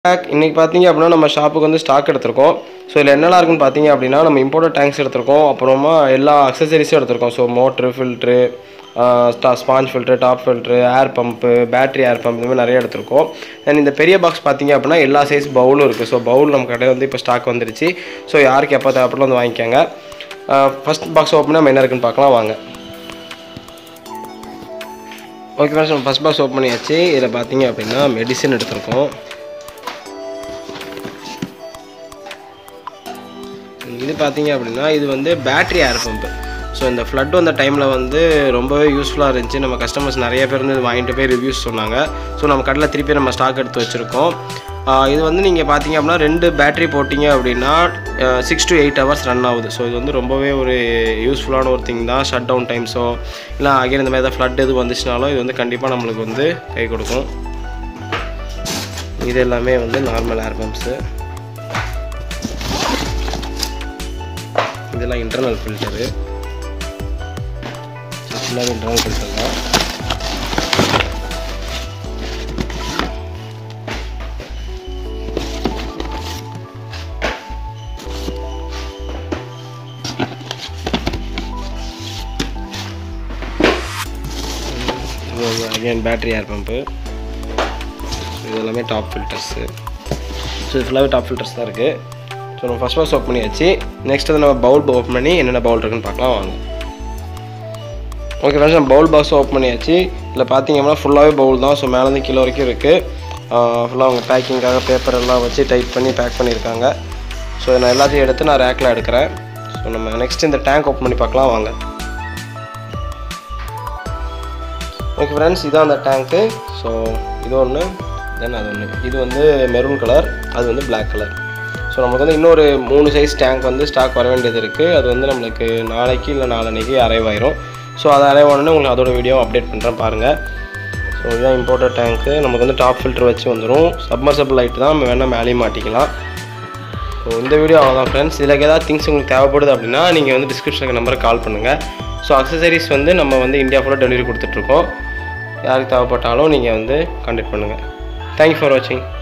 back இன்றைக்கி பார்த்தீங்க அப்படின்னா நம்ம ஷாப்புக்கு வந்து ஸ்டாக் எடுத்திருக்கோம் ஸோ இதில் என்னெல்லாம் இருக்குன்னு பார்த்தீங்க அப்படின்னா நம்ம இம்போர்ட்டட் டேங்க்ஸ் எடுத்திருக்கோம் அப்புறமா எல்லா அக்சசரிஸும் எடுத்திருக்கோம் so motor filter sponge filter top filter air pump battery air pump இந்த மாதிரி நிறைய எடுத்திருக்கோம் அண்ட் இந்த பெரிய பாக்ஸ் பார்த்தீங்க அப்படின்னா எல்லா சைஸ் பவுலும் இருக்குது ஸோ பவுல் நம்ம கடையில் வந்து இப்போ ஸ்டாக் வந்துருச்சு ஸோ யாருக்கு எப்போ தேவைப்படலாம் வந்து வாங்கிக்கோங்க ஃபஸ்ட் பாக்ஸ் ஓப்பன் நம்ம என்ன இருக்குன்னு பார்க்கலாம் வாங்க ஓகே ஃப்ரெண்ட்ஸ் நம்ம ஃபஸ்ட் பாக்ஸ் ஓப்பன் பண்ணியாச்சு இதில் பார்த்தீங்க அப்படின்னா மெடிசன் எடுத்திருக்கோம் இது பார்த்தீங்க அப்படின்னா இது வந்து பேட்டரி ஏர் பம்பு ஸோ இந்த ஃப்ளட் வந்த டைமில் வந்து ரொம்பவே யூஸ்ஃபுல்லாக இருந்துச்சு நம்ம கஸ்டமர்ஸ் நிறைய பேர் வந்து இது வாங்கிட்டு போய் ரிவ்யூஸ் சொன்னாங்க ஸோ நம்ம கடையில் திருப்பி நம்ம ஸ்டாக் எடுத்து வச்சுருக்கோம் இது வந்து நீங்கள் பார்த்தீங்க அப்படின்னா ரெண்டு பேட்டரி போட்டிங்க அப்படின்னா six to eight hours run ஆகுது ஸோ இது வந்து ரொம்பவே ஒரு யூஸ்ஃபுல்லான ஒரு திங் தான் ஷட் டவுன் டைம்ஸோ இல்லை அகைன் இந்த மாதிரி ஏதாவது ஃப்ளட் எது வந்துச்சுனாலும் இது வந்து கண்டிப்பாக நம்மளுக்கு வந்து கை கொடுக்கும் இது எல்லாமே வந்து நார்மல் ஏர் பம்ப்ஸு இதெல்லாம் இன்டர்னல் ஃபில்டரு ஃபுல்லாகவே இன்டர்னல் ஃபில்டர் தான் இது அகைன் பேட்டரி ஏர் பம்பு இது எல்லாமே டாப் ஃபில்டர்ஸு ஸோ இது ஃபுல்லாகவே டாப் ஃபில்டர்ஸ் தான் இருக்குது ஸோ நம்ம ஃபஸ்ட் பாக்ஸ் ஓப்பன் பண்ணியாச்சு நெக்ஸ்ட் வந்து நம்ம பவுல் ஓப்பன் பண்ணி என்னென்ன பவுல் இருக்குன்னு பார்க்கலாம் வாங்க ஓகே ஃப்ரெண்ட்ஸ் நம்ம பவுல் பாக்ஸ் ஓப்பன் பண்ணியாச்சு இதில் பார்த்தீங்கன்னா ஃபுல்லாகவே பவுல் தான் ஸோ மேலேருந்து கீழே வரைக்கும் இருக்குது ஃபுல்லாக அவங்க பேக்கிங்காக பேப்பர் எல்லாம் வச்சு டைட் பண்ணி பேக் பண்ணியிருக்காங்க ஸோ நான் எல்லாத்தையும் எடுத்து நான் ரேக்கில் எடுக்கிறேன் ஸோ நம்ம நெக்ஸ்ட் இந்த டேங்க் ஓப்பன் பண்ணி பார்க்கலாம் வாங்க ஓகே ஃப்ரெண்ட்ஸ் இதான் அந்த டேங்க்கு ஸோ இது ஒன்று தென் அது ஒன்று இது வந்து மெரூன் கலர் அது வந்து Black கலர் ஸோ நமக்கு வந்து இன்னொரு மூணு சைஸ் டேங்க் வந்து ஸ்டாக் வர வேண்டியது இருக்குது அது வந்து நம்மளுக்கு நாளைக்கு இல்லை நாளன்னைக்கு அரைவ் ஆயிரும் ஸோ அது அரைவ் ஆனோடனே உங்களுக்கு அதோட வீடியோ அப்டேட் பண்ணுறேன் பாருங்கள் ஸோ இதுதான் இம்போர்ட்டட் டேங்க்கு நமக்கு வந்து டாப் ஃபில்டர் வச்சு வந்துடும் சப்மர்சபிள் லைட் தான் நம்ம வேணால் மேலேயும் மாட்டிக்கலாம் ஸோ இந்த வீடியோ அவ்வளோதான் ஃப்ரெண்ட்ஸ் இதில் ஏதாவது திங்ஸ் உங்களுக்கு தேவைப்படுது அப்படின்னா நீங்கள் வந்து டிஸ்கிரிப்ஷனுக்கு நம்பருக்கு கால் பண்ணுங்கள் ஸோ அக்சசரிஸ் வந்து நம்ம வந்து இந்தியா ஃபுல்லாக டெலிவரி கொடுத்துட்ருக்கோம் யாருக்கு தேவைப்பட்டாலும் நீங்கள் வந்து கான்டாக்ட் பண்ணுங்கள் தேங்க்யூ ஃபார் வாட்சிங்